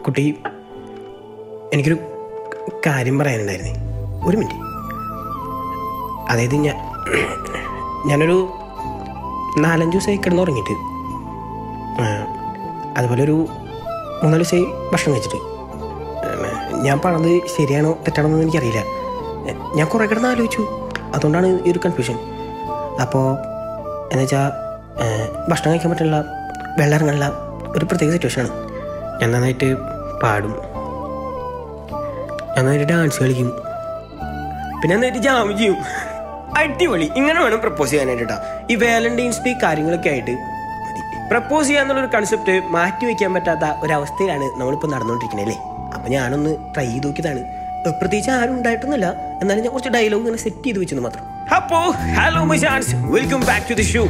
കുട്ടി എനിക്കൊരു കാര്യം പറയാനുണ്ടായിരുന്നേ ഒരു മിനിറ്റ് അതായത് ഞാൻ ഞാനൊരു നാലഞ്ച് ദിവസമായി കിടന്നുറങ്ങിയിട്ട് ആ, അതുപോലെ ഒരു മൂന്നാല് ദിവസമായി ഭക്ഷണം കഴിച്ചിട്ട് ആ, ഞാൻ പറഞ്ഞത് ശരിയാണോ തെറ്റാണോ എന്ന് എനിക്കറിയില്ല ഏ, ഞാൻ കുറേ കിടന്ന് ആലോചിച്ചു അതുകൊണ്ടാണ് ഈ ഒരു കൺഫ്യൂഷൻ അപ്പോൾ എന്ന് വെച്ചാൽ ഭക്ഷണം കഴിക്കാൻ പറ്റില്ല വെള്ളം ഇറങ്ങാനുള്ള ഒരു പ്രത്യേക സിറ്റുവേഷനാണ് ഞാൻ നന്നായിട്ട് പാടും ഞാൻ നന്നായിട്ട് ഡാൻസ് കളിക്കും പിന്നെ നന്നായിട്ട് ജാമ് ചെയ്യും അടിപൊളി ഇങ്ങനെ വേണം പ്രപ്പോസ് ചെയ്യാനായിട്ട് കേട്ടോ ഈ വാലന്റൈൻസ് ഡേ കാര്യങ്ങളൊക്കെ ആയിട്ട് മതി പ്രപ്പോസ് ചെയ്യാന്നുള്ളൊരു കൺസെപ്റ്റ് മാറ്റി വെക്കാൻ പറ്റാത്ത ഒരവസ്ഥയിലാണ് നമ്മളിപ്പോൾ നടന്നുകൊണ്ടിരിക്കുന്നത് അല്ലേ അപ്പം ഞാനൊന്ന് ട്രൈ ചെയ്ത് നോക്കിയതാണ് ഏ, പ്രത്യേകിച്ച് ആരും ഉണ്ടായിട്ടൊന്നുമില്ല എന്നാലും ഞാൻ കുറച്ച് ഡയലോഗ് ഇങ്ങനെ സെറ്റ് ചെയ്ത് വെച്ചെന്ന് മാത്രം അപ്പോ hello my chance welcome back to the show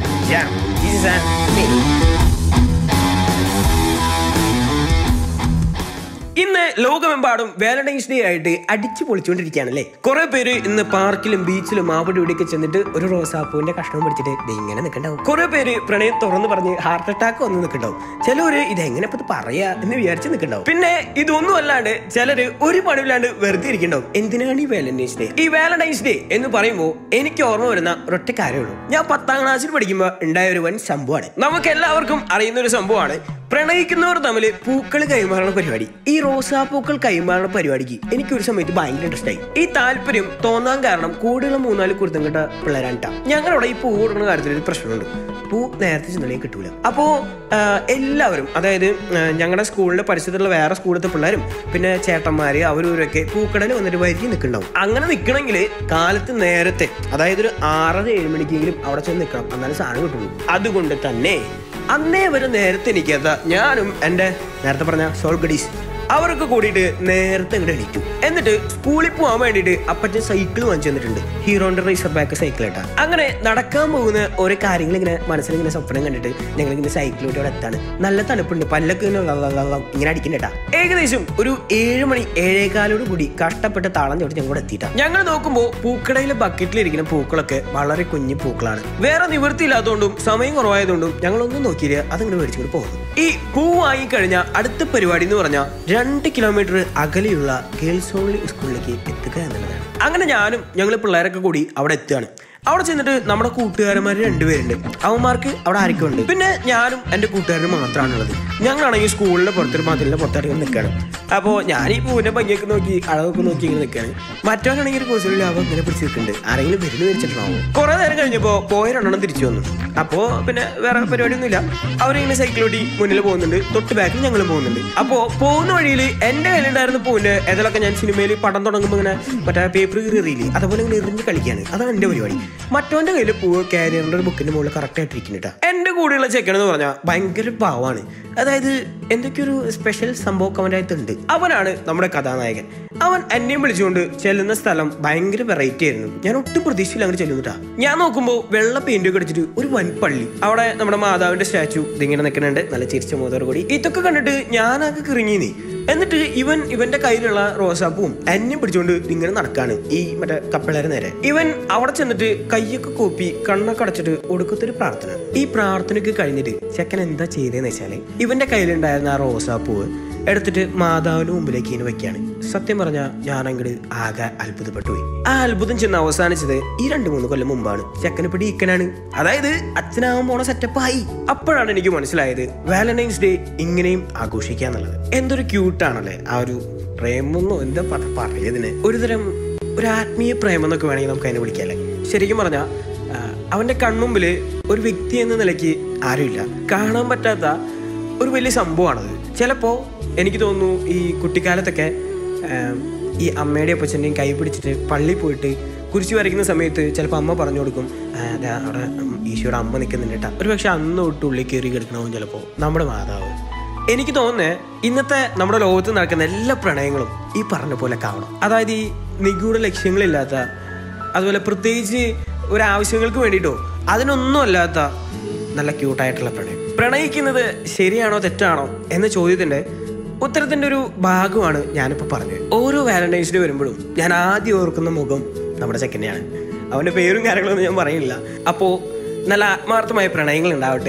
ഇന്ന് ലോകമെമ്പാടും വാലന്റൈൻസ് ഡേ ആയിട്ട് അടിച്ചു പൊളിച്ചുകൊണ്ടിരിക്കുകയാണ് അല്ലേ കുറെ പേര് ഇന്ന് പാർക്കിലും ബീച്ചിലും അവിടെ ഇവിടെയൊക്കെ ചെന്നിട്ട് ഒരു റോസാപ്പൂവിന്റെ കഷ്ണം പിടിച്ചിട്ട് ദേ ഇങ്ങനെ നിൽക്കണ്ടാവും കുറെ പേര് പ്രണയം തുറന്ന് പറഞ്ഞ് ഹാർട്ട് അറ്റാക്ക് വന്ന് നിൽക്കണ്ടാവും ചിലര് ഇതെങ്ങനെ ഇപ്പൊ ഇത് പറയാ എന്ന് വിചാരിച്ച് നിൽക്കണ്ടാവും പിന്നെ ഇതൊന്നും അല്ലാണ്ട് ചിലര് ഒരു പണിയില്ലാണ്ട് വെറുതെ ഇരിക്കണ്ടാവും എന്തിനാണ് ഈ വാലന്റൈൻസ് ഡേ ഈ വാലന്റൈൻസ് ഡേ എന്ന് പറയുമ്പോൾ എനിക്ക് ഓർമ്മ വരുന്ന ഒരൊറ്റ കാര്യമുള്ളൂ ഞാൻ പത്താം ക്ലാസ്സിൽ പഠിക്കുമ്പോൾ ഉണ്ടായ ഒരു വൻ സംഭവമാണ് നമുക്ക് എല്ലാവർക്കും അറിയുന്ന ഒരു സംഭവമാണ് പ്രണയിക്കുന്നവർ തമ്മിൽ പൂക്കൾ കൈമാറുന്ന പരിപാടി ഈ റോസാപ്പൂക്കൾ കൈമാറുന്ന പരിപാടിക്ക് എനിക്ക് ഒരു സമയത്ത് ഭയങ്കര ഇൻട്രസ്റ്റ് ആയി ഈ താല്പര്യം തോന്നാൻ കാരണം കൂടുതലുള്ള മൂന്നാല് കുരുത്തം കിട്ട പിള്ളേരാണ് ട്ടാ. ഞങ്ങളുടെ ഈ പൂ കൊടുക്കുന്ന കാര്യത്തിൽ ഒരു പ്രശ്നമുണ്ട് പൂ നേരത്തെ ചെന്നാലേ കിട്ടൂല അപ്പോ ആ, എല്ലാവരും അതായത് ആ, ഞങ്ങളുടെ സ്കൂളിന്റെ പരിസരത്തുള്ള വേറെ സ്കൂളിലത്തെ പിള്ളേരും പിന്നെ ചേട്ടന്മാര് അവരവരൊക്കെ പൂക്കടയിൽ വന്നിട്ട് വരി നിൽക്കുന്നുണ്ടാവും അങ്ങനെ നിൽക്കണമെങ്കിൽ കാലത്ത് നേരത്തെ അതായത് ഒരു ആറര ഏഴ് മണിക്കെങ്കിലും അവിടെ ചെന്ന് നിൽക്കണം എന്നാലും സാധനം കിട്ടുള്ളൂ അതുകൊണ്ട് തന്നെ അന്നേ വരെ നേരത്തെ എനിക്കാത്ത ഞാനും എൻ്റെ നേരത്തെ പറഞ്ഞ സോൾഗഡീസ് അവരൊക്കെ കൂടിയിട്ട് നേരത്തെ ഇങ്ങോട്ട് എണീറ്റു എന്നിട്ട് സ്കൂളിൽ പോകാൻ വേണ്ടിയിട്ട് അപ്പച്ചൻ സൈക്കിൾ വാങ്ങിച്ചു തന്നിട്ടുണ്ട് ഹീറോന്റെ റേസർ ബാക്ക് സൈക്കിൾ കേട്ടാ അങ്ങനെ നടക്കാൻ പോകുന്ന ഓരോ കാര്യങ്ങൾ ഇങ്ങനെ മനസ്സിൽ ഇങ്ങനെ സ്വപ്നം കണ്ടിട്ട് ഞങ്ങൾ ഇങ്ങനെ സൈക്കിളോട്ട് ഇവിടെ എത്താണ് നല്ല തണുപ്പുണ്ട് പല്ലൊക്കെ ഇങ്ങനെ ള ള ള ള ഇങ്ങനെ അടിക്കണ്ടേട്ടാ ഏകദേശം ഒരു ഏഴ് മണി ഏഴേകാലോട് കൂടി കഷ്ടപ്പെട്ട് താളം ചോട്ട് ഞങ്ങൾ ഇവിടെ എത്തിയിട്ടാ ഞങ്ങൾ നോക്കുമ്പോൾ പൂക്കടയിലെ ബക്കറ്റിലിരിക്കുന്ന പൂക്കളൊക്കെ വളരെ കുഞ്ഞു പൂക്കളാണ് വേറെ നിവൃത്തിയില്ലാത്തതുകൊണ്ടും സമയം കുറവായതുകൊണ്ടും ഞങ്ങളൊന്നും നോക്കിയില്ല അതങ്ങനെ മേടിച്ചുകൊണ്ട് പോകുന്നു ഈ പൂ വാങ്ങിക്കഴിഞ്ഞാൽ അടുത്ത പരിപാടി എന്ന് പറഞ്ഞാൽ രണ്ട് കിലോമീറ്റർ അകലെയുള്ള ഗേൾസ് ഓൺലി സ്കൂളിലേക്ക് എത്തുക എന്നുള്ളതാണ് അങ്ങനെ ഞാനും ഞങ്ങൾ പിള്ളേരൊക്കെ കൂടി അവിടെ എത്തുകയാണ് അവിടെ ചെന്നിട്ട് നമ്മുടെ കൂട്ടുകാരന്മാർ രണ്ടുപേരുണ്ട് അവന്മാർക്ക് അവിടെ ആരൊക്കെ ഉണ്ട് പിന്നെ ഞാനും എൻ്റെ കൂട്ടുകാരനും മാത്രമാണുള്ളത് ഞങ്ങളാണെങ്കിൽ സ്കൂളിന്റെ പുറത്തൊരു മതിലിന്റെ പുറത്തിറങ്ങി നിൽക്കുകയാണ് അപ്പോൾ ഞാൻ ഈ പൂവിന്റെ ഭംഗിയൊക്കെ നോക്കി അളവൊക്കെ നോക്കി ഇങ്ങനെ നിൽക്കുകയാണ് മറ്റവനാണെങ്കിൽ ഒരു കോഴ്സിൽ അവൻ ഇങ്ങനെ പിടിച്ച് നിൽക്കുന്നുണ്ട് ആരെങ്കിലും വരുന്നു വിരിച്ചിട്ടുണ്ടാവും കുറെ നേരം കഴിഞ്ഞപ്പോൾ പോയ രണ്ടെണ്ണം തിരിച്ചു വന്നു അപ്പോൾ പിന്നെ വേറെ പരിപാടിയൊന്നുമില്ല അവരിങ്ങനെ സൈക്കിളോട്ടി മുന്നിൽ പോകുന്നുണ്ട് തൊട്ട് ബാക്കിൽ ഞങ്ങൾ പോകുന്നുണ്ട് അപ്പോൾ പോകുന്ന വഴിയിൽ എൻ്റെ കയ്യിലുണ്ടായിരുന്ന പൂവിന്റെ ഏതൊക്കെ ഞാൻ സിനിമയിൽ പടം തുടങ്ങുമ്പോൾ ഇങ്ങനെ മറ്റേ പേപ്പർ കീറിയില്ലേ അതുപോലെ ഇങ്ങനെ എറിഞ്ഞ് കളിക്കുകയാണ് അതാണ് എൻ്റെ പരിപാടി മറ്റവന്റെ കയ്യിൽ പൂവ് കാരിയറിന്റെ ഒരു ബുക്കിന്റെ മുകളിൽ കറക്റ്റ് ആയിട്ടിരിക്കുന്നുട്ടാ എൻ്റെ കൂടെയുള്ള ചെക്കൻ എന്ന് പറഞ്ഞാൽ ഭയങ്കര പാവാണ് അതായത് എന്തൊക്കെയൊരു സ്പെഷ്യൽ സംഭവം അവൻ്റെ അകത്തുണ്ട് അവനാണ് നമ്മുടെ കഥാനായകൻ അവൻ എന്നെയും വിളിച്ചുകൊണ്ട് ചെല്ലുന്ന സ്ഥലം ഭയങ്കര വെറൈറ്റി ആയിരുന്നു ഞാൻ ഒട്ടും പ്രതീക്ഷയില്ല അങ്ങനെ ചെല്ലുന്നിട്ടാ ഞാൻ നോക്കുമ്പോൾ വെള്ള പെയിന്റ് ഒക്കെ അടിച്ചിട്ട് ഒരു വൻ പള്ളി അവിടെ നമ്മുടെ മാതാവിന്റെ സ്റ്റാച്ചു ഇതിങ്ങനെ നിൽക്കുന്നുണ്ട് നല്ല ചിരിച്ച മോതോട് കൂടി ഇതൊക്കെ കണ്ടിട്ട് ഞാനൊക്കെ കിറങ്ങിനി എന്നിട്ട് ഇവൻ ഇവന്റെ കയ്യിലുള്ള റോസാപ്പൂവും എന്നെ പിടിച്ചുകൊണ്ട് ഇങ്ങനെ നടക്കാണ് ഈ മറ്റേ കപ്പിളരെ നേരെ ഇവൻ അവിടെ ചെന്നിട്ട് കൈയൊക്കെ കൂപ്പി കണ്ണൊക്കെ അടച്ചിട്ട് ഒടുക്കത്തൊരു പ്രാർത്ഥന ഈ പ്രാർത്ഥനയ്ക്ക് കഴിഞ്ഞിട്ട് ചെക്കൻ എന്താ ചെയ്തതെന്ന് വെച്ചാല് ഇവന്റെ കയ്യിലുണ്ടായിരുന്ന ആ റോസാപ്പൂവ് എടുത്തിട്ട് മാതാവിന് മുമ്പിലേക്ക് ഇങ്ങനെ വെക്കാണ് സത്യം പറഞ്ഞാൽ ഞാൻ അങ്ങോട്ട് ആകെ അത്ഭുതപ്പെട്ടു പോയി ആ അത്ഭുതം ചെന്ന് അവസാനിച്ചത് ഈ രണ്ട് മൂന്ന് കൊല്ലം മുമ്പാണ് ചെക്കന് പിടി ഇക്കനാണ് അതായത് അച്ഛനാവാൻ പോണ സെറ്റപ്പ് ആയി അപ്പോഴാണ് എനിക്ക് മനസ്സിലായത് വാലന്റൈൻസ് ഡേ ഇങ്ങനെയും ആഘോഷിക്കാന്നുള്ളത് എന്തൊരു ക്യൂട്ടാണല്ലേ ആ ഒരു പ്രേമെന്നോ എന്താ പറ- പറയതിന് ഒരുതരം ഒരു ആത്മീയ പ്രേമം എന്നൊക്കെ വേണമെങ്കിൽ നമുക്ക് അതിനെ വിളിക്കാല്ലേ ശരിക്കും പറഞ്ഞാൽ അവന്റെ കൺമുമ്പിൽ ഒരു വ്യക്തി എന്ന നിലയ്ക്ക് ആരുമില്ല കാണാൻ പറ്റാത്ത ഒരു വലിയ സംഭവമാണത് ചിലപ്പോൾ എനിക്ക് തോന്നുന്നു ഈ കുട്ടിക്കാലത്തൊക്കെ ആം, ഈ അമ്മയുടെയും അപ്പച്ചൻ്റെയും കൈ പിടിച്ചിട്ട് പള്ളിയിൽ പോയിട്ട് കുരിശ് വരയ്ക്കുന്ന സമയത്ത് ചിലപ്പോൾ അമ്മ പറഞ്ഞു കൊടുക്കും "ആ, ദാ അവിടെ ഉം, ഈശോയുടെ അമ്മ നിൽക്കുന്നുണ്ട് കേട്ടോ ഒരു പക്ഷെ അന്ന് തൊട്ട് ഉള്ളിൽ കയറി കിടക്കണവും ചിലപ്പോൾ നമ്മുടെ മാതാവ് എനിക്ക് തോന്നുന്നത് ഇന്നത്തെ നമ്മുടെ ലോകത്ത് നടക്കുന്ന എല്ലാ പ്രണയങ്ങളും ഈ പറഞ്ഞ പോലെ കാണണം അതായത് ഈ നിഗൂഢ ലക്ഷ്യങ്ങളില്ലാത്ത അതുപോലെ പ്രത്യേകിച്ച് ഒരു ആവശ്യങ്ങൾക്ക് വേണ്ടിയിട്ടോ അതിനൊന്നും അല്ലാത്ത നല്ല ക്യൂട്ടായിട്ടുള്ള പ്രണയം പ്രണയിക്കുന്നത് ശരിയാണോ തെറ്റാണോ എന്ന ചോദ്യത്തിന്റെ ഉത്തരത്തിന്റെ ഒരു ഭാഗമാണ് ഞാനിപ്പോൾ പറഞ്ഞത് ഓരോ വാലന്റൈൻസ് ഡേ വരുമ്പോഴും ഞാൻ ആദ്യം ഓർക്കുന്ന മുഖം നമ്മുടെ ചെക്കനെയാണ് അവന്റെ പേരും കാര്യങ്ങളൊന്നും ഞാൻ പറയുന്നില്ല അപ്പോൾ നല്ല ആത്മാർത്ഥമായ പ്രണയങ്ങൾ ഉണ്ടാവട്ടെ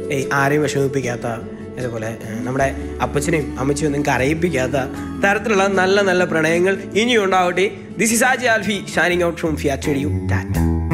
ഏയ് ആരെയും വിഷമിപ്പിക്കാത്ത അതുപോലെ ഏഹ്, നമ്മുടെ അപ്പച്ചനെയും അമ്മച്ചയും ഒന്നും കരയിപ്പിക്കാത്ത തരത്തിലുള്ള നല്ല നല്ല പ്രണയങ്ങൾ ഇനിയും ഉണ്ടാവട്ടെ ദിസ് ഇസ് ആജി ആൽഫി ഷാനിങ് ഔട്ട് ഫ്രോം ഫിയാറ്റ് ടാറ്റ